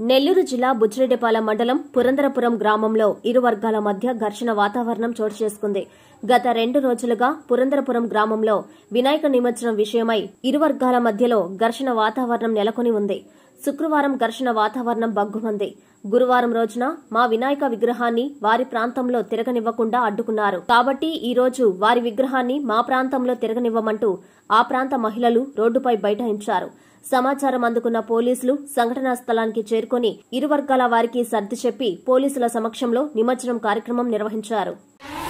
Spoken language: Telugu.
నెల్లూరు జిల్లా బుచ్చిరెడ్డిపాలెం మండలం పురందరపురం గ్రామంలో ఇరు వర్గాల మధ్య ఘర్షణ వాతావరణం చోటు చేసుకుంది గత రెండు రోజులుగా పురందరపురం గ్రామంలో వినాయక నిమజ్జనం విషయమై ఇరు వర్గాల మధ్యలో ఘర్షణ వాతావరణం నెలకొని ఉంది శుక్రవారం ఘర్షణ వాతావరణం బగ్గుమంది గురువారం రోజున మా వినాయక విగ్రహాన్ని వారి ప్రాంతంలో తిరగనివ్వకుండా అడ్డుకున్నారు కాబట్టి ఈ రోజు వారి విగ్రహాన్ని మా ప్రాంతంలో తిరగనివ్వమంటూ ఆ ప్రాంత మహిళలు రోడ్డుపై బైఠాయించారు సమాచారం అందుకున్న పోలీసులు సంఘటనా స్థలానికి చేరుకుని ఇరు వర్గాల వారికి సర్ది చెప్పి పోలీసుల సమక్షంలో నిమజ్జనం కార్యక్రమం నిర్వహించారు